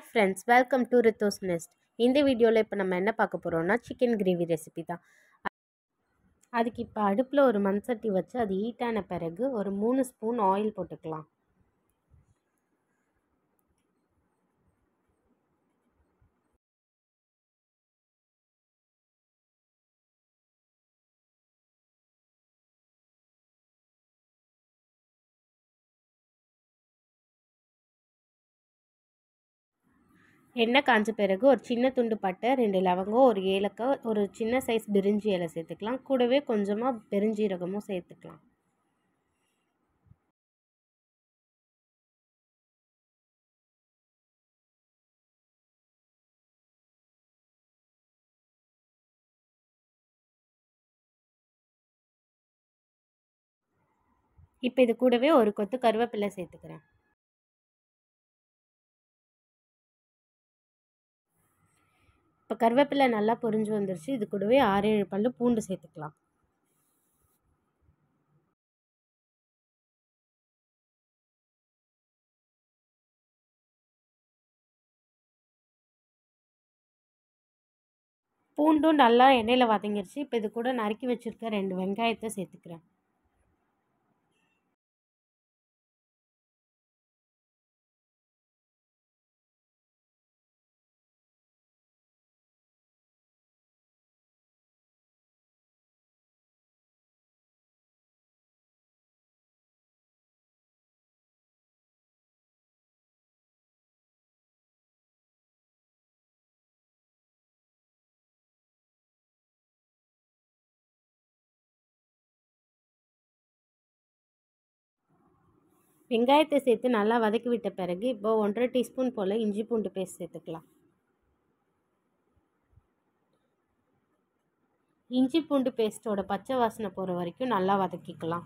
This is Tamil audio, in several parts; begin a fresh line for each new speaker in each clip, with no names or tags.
ஃப்ரெண்ட்ஸ் வெல்கம் டு ரித்தோஸ் நெஸ்ட் இந்த வீடியோவில் இப்போ நம்ம என்ன பார்க்க போகிறோம்னா சிக்கன் கிரேவி ரெசிபி தான் அதுக்கு இப்போ அடுப்பில் ஒரு மண் சட்டி வச்சு அது ஹீட்டான பிறகு ஒரு மூணு ஸ்பூன் ஆயில் போட்டுக்கலாம் எண்ணெய் காஞ்ச பிறகு ஒரு சின்ன துண்டு பட்டை ரெண்டு லவங்கம் ஒரு ஏலக்காய் ஒரு சின்ன சைஸ் பிரிஞ்சி இலை சேர்த்துக்கலாம் கூடவே கொஞ்சமாக பெருஞ்சீரகமும் சேர்த்துக்கலாம் இப்போ இது கூடவே ஒரு கொத்து கருவேப்பிலை சேர்த்துக்கிறேன் இப்போ கருவேப்பிலை நல்லா பொரிஞ்சு வந்துருச்சு இது கூடவே ஆறு ஏழு பல்லு பூண்டு சேர்த்துக்கலாம் பூண்டும் நல்லா எண்ணெயில் வதங்கிருச்சு இப்போ இது கூட நறுக்கி வச்சுருக்க ரெண்டு வெங்காயத்தை சேர்த்துக்கிறேன் வெங்காயத்தை சேர்த்து நல்லா வதக்கி விட்ட பிறகு இப்போ ஒன்றரை டீஸ்பூன் போல் இஞ்சி பூண்டு பேஸ்ட் சேர்த்துக்கலாம் இஞ்சி பூண்டு பேஸ்ட்டோட பச்சை வாசனை போகிற வரைக்கும் நல்லா வதக்கிக்கலாம்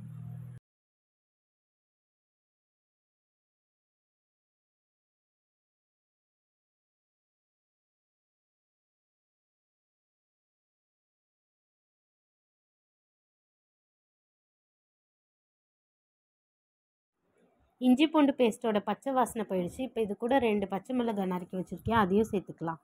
இஞ்சி பூண்டு பேஸ்ட்டோட பச்சை வாசனை போயிடுச்சு இப்போ இது கூட ரெண்டு பச்சை மிளகாய் நறுக்கி வச்சுருக்கேன் அதையும் சேர்த்துக்கலாம்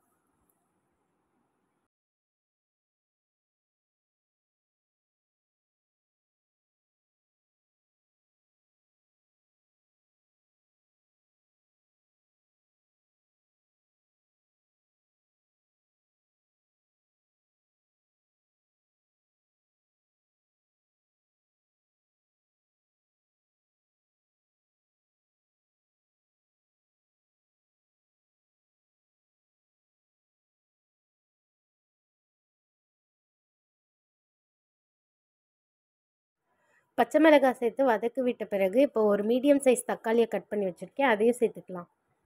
பச்சை மிளகாய் சேர்த்து வதக்கி விட்ட பிறகு இப்போ ஒரு மீடியம் சைஸ் தக்காளியை கட் பண்ணி வச்சுருக்கேன் அதையும் சேர்த்துக்கலாம்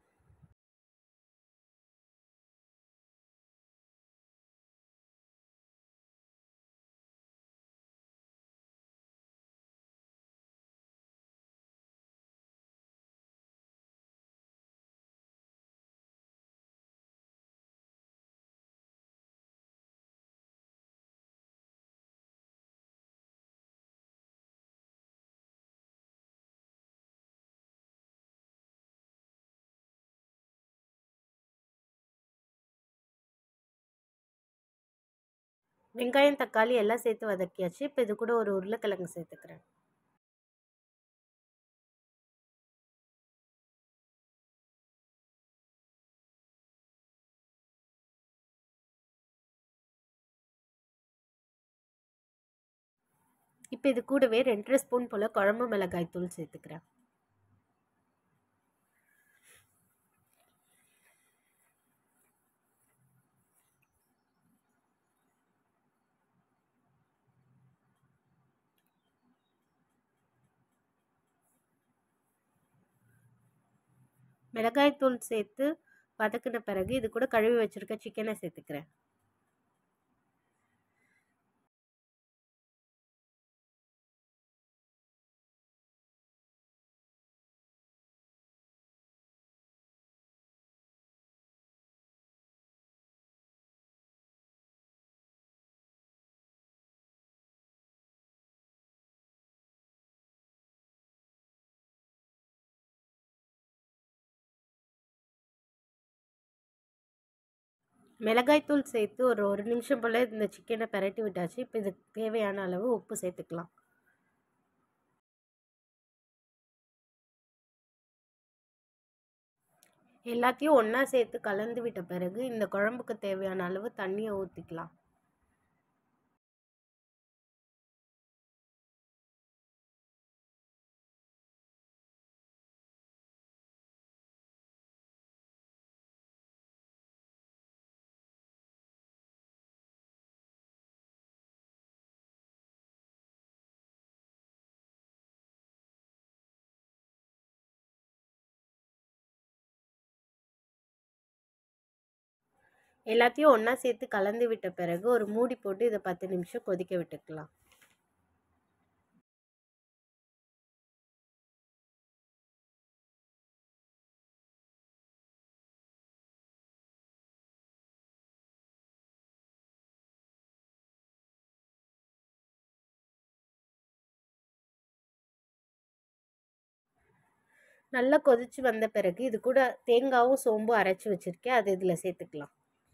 வெங்காயம் தக்காளி எல்லாம் சேர்த்து வதக்கியாச்சு இப்போ இது கூட ஒரு உருளைக்கிழங்கு சேர்த்துக்கிறேன் இப்போ இது கூடவே ரெண்டரை ஸ்பூன் போல் குழம்பு மிளகாய் தூள் சேர்த்துக்கிறேன் மிளகாய்த்தூள் சேர்த்து வதக்கின பிறகு இது கூட கழுவி வச்சுருக்க சிக்கனை சேர்த்துக்கிறேன் மிளகாய்த்தூள் சேர்த்து ஒரு ஒரு நிமிஷம் போல் இந்த சிக்கனை பிரட்டி விட்டாச்சு இப்போ இதுக்கு தேவையான அளவு உப்பு சேர்த்துக்கலாம் எல்லாத்தையும் ஒன்றா சேர்த்து கலந்து விட்ட பிறகு இந்த குழம்புக்கு தேவையான அளவு தண்ணியை ஊற்றிக்கலாம் எல்லாத்தையும் ஒன்றா சேர்த்து கலந்து விட்ட பிறகு ஒரு மூடி போட்டு இதை பத்து நிமிஷம் கொதிக்க விட்டுக்கலாம் நல்லா கொதிச்சு வந்த பிறகு இது கூட தேங்காவும் சோம்பும் அரைச்சி வச்சுருக்கேன் அது இதில் சேர்த்துக்கலாம்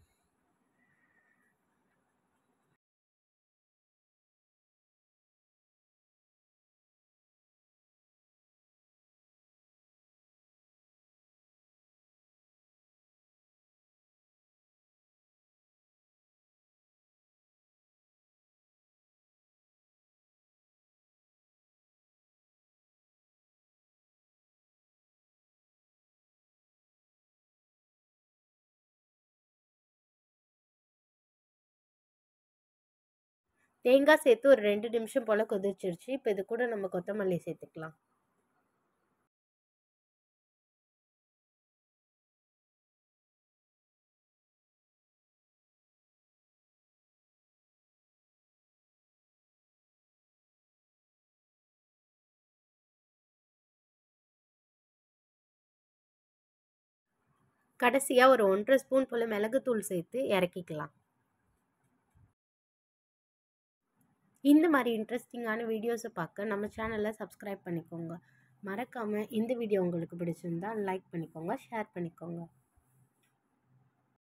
தேங்காய் சேர்த்து ஒரு ரெண்டு நிமிஷம் போல் கொதிச்சிருச்சு இப்போ இது கூட நம்ம கொத்தமல்லி சேர்த்துக்கலாம் கடைசியாக ஒரு ஒன்றரை ஸ்பூன் போல் மிளகுத்தூள் சேர்த்து இறக்கிக்கலாம் இந்த மாதிரி இன்ட்ரெஸ்டிங்கான வீடியோஸை பார்க்க நம்ம சேனலை சப்ஸ்கிரைப் பண்ணிக்கோங்க மறக்காமல் இந்த வீடியோ உங்களுக்கு பிடிச்சிருந்தா லைக் பண்ணிக்கோங்க ஷேர் பண்ணிக்கோங்க